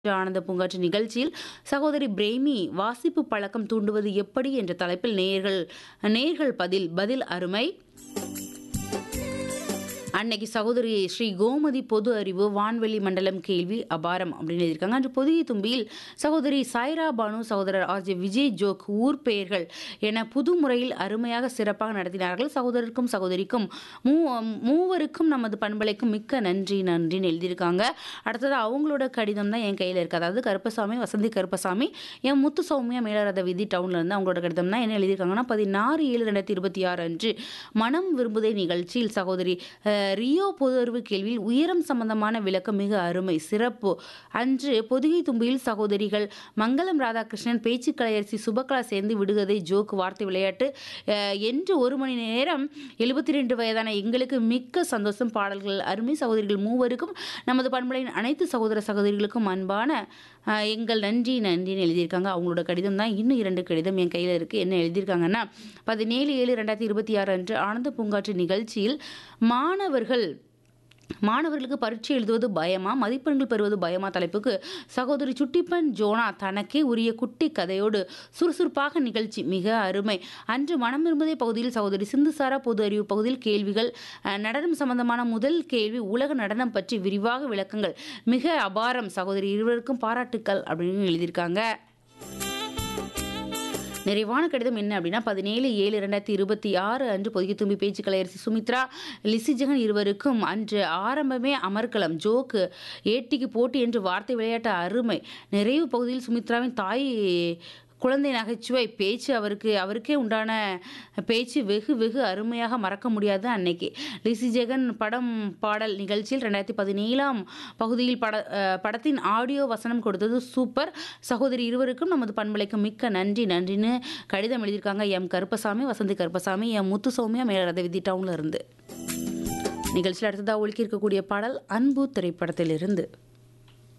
ஆனந்த பூங்காற்று நிகழ்ச்சியில் சகோதரி பிரேமி வாசிப்பு பழக்கம் தூண்டுவது எப்படி என்ற தலைப்பில் நேயர்கள் நேயர்கள் பதில் பதில் அருமை அன்னைக்கு சகோதரி ஸ்ரீ கோமதி பொது அறிவு வான்வெளி மண்டலம் கேள்வி அபாரம் அப்படின்னு எழுதியிருக்காங்க அன்று பொதிகை தும்பியில் சகோதரி சாய்ரா பானு சகோதரர் ஆர் ஜே விஜய் ஜோக் ஊர் பெயர்கள் என புது முறையில் அருமையாக சிறப்பாக நடத்தினார்கள் சகோதரருக்கும் சகோதரிக்கும் மூ மூவருக்கும் நமது பண்பலைக்கும் மிக்க நன்றி நன்றின்னு எழுதியிருக்காங்க அடுத்தது அவங்களோட கடிதம் தான் என் கையில் இருக்குது அதாவது கருப்பசாமி வசந்தி கருப்பசாமி என் முத்து சௌமியா மேலரத விதி டவுன்ல இருந்து அவங்களோட கடிதம் தான் என்ன எழுதியிருக்காங்கன்னா பதினாறு ஏழு ரெண்டாயிரத்தி இருபத்தி ஆறு அன்று மனம் விரும்புதே நிகழ்ச்சியில் சகோதரி அஹ், ரியோ பொது அறிவு கேள்வியில் உயரம் சம்பந்தமான விளக்கம் மிக அருமை சிறப்பு அன்று பொதிகை தும்பியில் சகோதரிகள் மங்களம் ராதாகிருஷ்ணன் பேச்சு கலையரசி சுபகலா சேர்ந்து விடுகதை ஜோக் வார்த்தை விளையாட்டு அஹ், என்று ஒரு மணி நேரம் எழுபத்தி ரெண்டு வயதான எங்களுக்கு மிக்க சந்தோஷம் பாடல்கள் அருமை சகோதரிகள் மூவருக்கும் நமது பண்பலையின் அனைத்து சகோதர சகோதரிகளுக்கும் அன்பான அஹ், எங்கள் நன்றி நன்றின்னு எழுதியிருக்காங்க அவங்களோட கடிதம் தான் இன்னும் இரண்டு கடிதம் என் கையில் இருக்குது என்ன எழுதியிருக்காங்கன்னா பதினேழு ஏழு ரெண்டாயிரத்தி இருபத்தி ஆறு அன்று ஆனந்த பூங்காற்று நிகழ்ச்சியில் மாணவர்கள் மாணவர்களுக்கு பரீட்சை எழுதுவது பயமா மதிப்பெண்கள் பெறுவது பயமா தலைப்புக்கு சகோதரி சுட்டிப்பன் ஜோனா தனக்கே உரிய குட்டி கதையோடு சுறுசுறுப்பாக நிகழ்ச்சி மிக அருமை அன்று மனம் விரும்புதே பகுதியில் சகோதரி சிந்துசாரா பொது அறிவு பகுதியில் கேள்விகள் அஹ், நடனம் சம்பந்தமான முதல் கேள்வி உலக நடனம் பற்றி விரிவாக விளக்கங்கள் மிக அபாரம் சகோதரி இருவருக்கும் பாராட்டுக்கள் அப்படின்னு எழுதியிருக்காங்க நிறைவான கடிதம் என்ன அப்படின்னா பதினேழு ஏழு ரெண்டாயிரத்தி இருபத்தி ஆறு அன்று பொதுகி தும்பி பேச்சு கலையரசி சுமித்ரா லிசிஜகன் இருவருக்கும் அன்று ஆரம்பமே அமர்கலம் ஜோக்கு ஏட்டிக்கு போட்டி என்று வார்த்தை விளையாட்டு அருமை நிறைவு பகுதியில் சுமித்ராவின் தாய் குழந்தை நகைச்சுவை பேச்சு அவருக்கு அவருக்கே உண்டான பேச்சு வெகு வெகு அருமையாக மறக்க முடியாது அன்னைக்கு லிசி ஜெகன் படம் பாடல் நிகழ்ச்சியில் ரெண்டாயிரத்தி பதினேழாம் பகுதியில் பட அஹ், படத்தின் ஆடியோ வசனம் கொடுத்தது சூப்பர் சகோதரி இருவருக்கும் நமது பண்பலைக்கு மிக்க நன்றி நன்றின்னு கடிதம் எழுதியிருக்காங்க எம் கருப்பசாமி வசந்தி கருப்பசாமி எம் முத்து சௌமியா மேலரத விதி டவுன்ல இருந்து நிகழ்ச்சியில் அடுத்ததாக ஒழுக்கி இருக்கக்கூடிய பாடல் அன்பு திரைப்படத்திலிருந்து